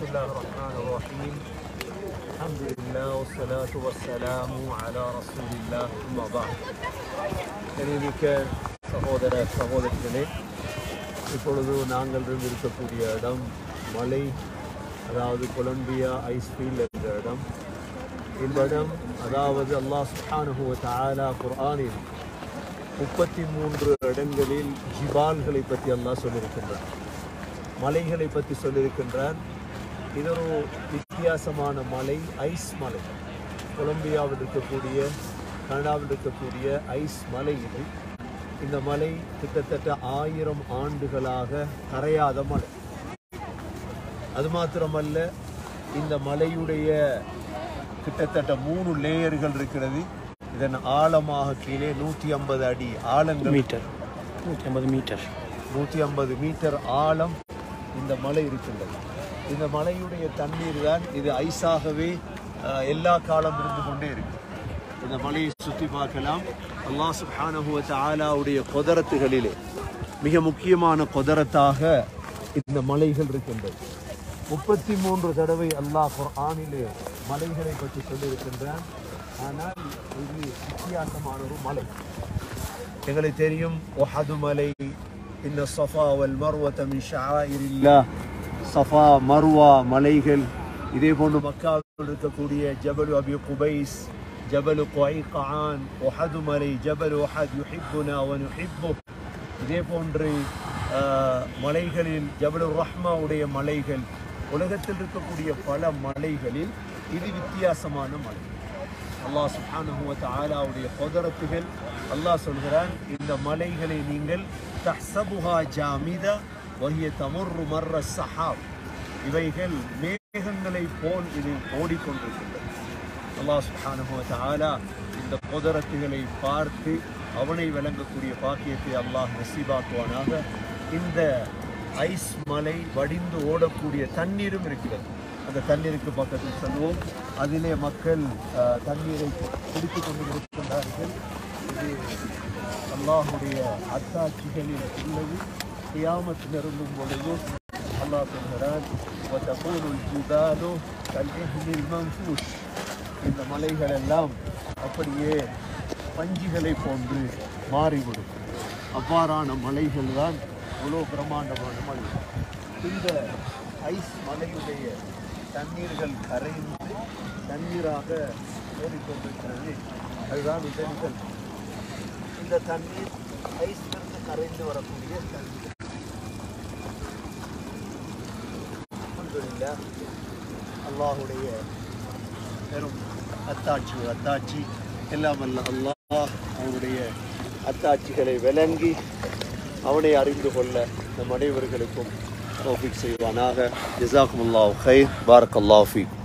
الله الرحمن الرحيم الحمد لله والصلاة والسلام على رسول الله أما بعد கணிமிக்க சகோதர சகோதரிகளே இப்பொழுது நாங்கள் இருக்கக்கூடிய இடம் மலை அதாவது கொலம்பியா ஐஸ்ஃபீல்ட் என்ற இடம் இந்த இடம் அதாவது அல்லாஹ் சுப்ஹானஹு வ தஆலா குர்ஆனில் முப்பத்தி மூன்று இடங்களில் ஜிபால்களை பற்றி அல்லாஹ் சொல்லியிருக்கின்றார் மலைகளை பற்றி சொல்லியிருக்கின்றார் இது ஒரு வித்தியாசமான மலை ஐஸ் மலை கொலம்பியாவில் இருக்கக்கூடிய கனடாவில் இருக்கக்கூடிய ஐஸ் மலை இது இந்த மலை கிட்டத்தட்ட ஆயிரம் ஆண்டுகளாக கரையாத மலை அது மாத்திரமல்ல இந்த மலையுடைய கிட்டத்தட்ட மூணு லேயர்கள் இருக்கிறது இதன் ஆழமாக கீழே நூற்றி ஐம்பது அடி ஆழங்கள் மீட்டர் நூற்றி ஐம்பது மீட்டர் நூற்றி ஐம்பது மீட்டர் ஆழம் இந்த மலை இருக்கின்றது இந்த மலையுடைய தண்ணீர் தான் இது ஐஸாகவே அஹ், எல்லா காலம் இருந்து கொண்டே இருக்கு இந்த மலையை சுற்றி பார்க்கலாம் அல்லாஹ் சுப்ஹானஹு வ தஆலாவுடைய கொதரத்துகளிலே மிக முக்கியமான கொதரத்தாக இந்த மலைகள் இருக்கின்றது முப்பத்தி மூன்று தடவை அல்லாஹ் குர்ஆனிலே மலைகளை பற்றி சொல்லியிருக்கின்றான் ஆனால் இது வித்தியாசமான ஒரு மலை எங்களுக்கு தெரியும் ஒஹது மலை இந்த சஃபா வல் மர்வத மின் ஷஆயிரில்லாஹ் சஃபா மர்வா மலைகள் இதே போன்று மக்காவில் இருக்கக்கூடிய ஜபலு அபி குபைஸ் ஜபலு குவைகான் ஒஹது மலை ஜபல் ஒஹத் யுஹிப்புனா வ நுஹிப்பு இதே போன்று ஆஹ், மலைகளில் ஜபலு ரஹ்மாவுடைய மலைகள் உலகத்தில் இருக்கக்கூடிய பல மலைகளில் இது வித்தியாசமான மலை அல்லாஹ் சுப்ஹானஹு வ தஆலாவுடைய குதரத்துகள் அல்லாஹ் சொல்கிறான் இந்த மலைகளை நீங்கள் தஹ்சபுஹா ஜாமிதா வஹிய தமுர்ரு மர்ர ஸஹாப் இவைகள் மேகங்களை போல் இது ஓடிக்கொண்டிருக்கின்றது அல்லாஹ் சுப்ஹானஹு வ தஆலா இந்த குதரத்துகளை பார்த்து அவனை விளங்கக்கூடிய பாக்கியத்தை அல்லாஹ் நசீபாக்குவானாக இந்த ஐஸ் மலை வடிந்து ஓடக்கூடிய தண்ணீரும் இருக்கிறது அந்த தண்ணீருக்கு பக்கத்தில் செல்வோம் அதிலே மக்கள் அஹ், தண்ணீரை குடித்துக் கொண்டு இருக்கின்றார்கள் இது அல்லாஹுடைய அத்தாட்சிகளில் உள்ளது கியாமத் நெருங்கும் பொழுது அல்லாஹ் சொல்கிறான் وَتَقُولُ الْجِبَالُ كَالْعِهْنِ الْمَنْفُوشِ இந்த மலைகள் எல்லாம் அப்படியே பஞ்சுகளை போன்று மாறிவிடும் அவ்வாறான மலைகள் தான் இவ்வளோ பிரம்மாண்டமான மலை இந்த ஐஸ் மலையுடைய தண்ணீர்கள் கரைந்து தண்ணீராக ஓடிக்கொண்டிருக்கிறது அதுதான் இதழ்கள் இந்த தண்ணீர் ஐஸ்லிருந்து கரைந்து வரக்கூடிய தண்ணீர் அல்ஹம்துலில்லாஹ் அல்லாஹுடைய பெரும் அத்தாட்சி அத்தாட்சி எல்லாம் அல்ல அல்லாஹ் அவனுடைய அத்தாட்சிகளை விளங்கி அவனை அறிந்து கொள்ள நம் அனைவர்களுக்கும் தௌஃபீக் செய்வானாக ஜஸாக்குமுல்லாஹு கைர் பாரக்கல்லாஹு ஃபீக்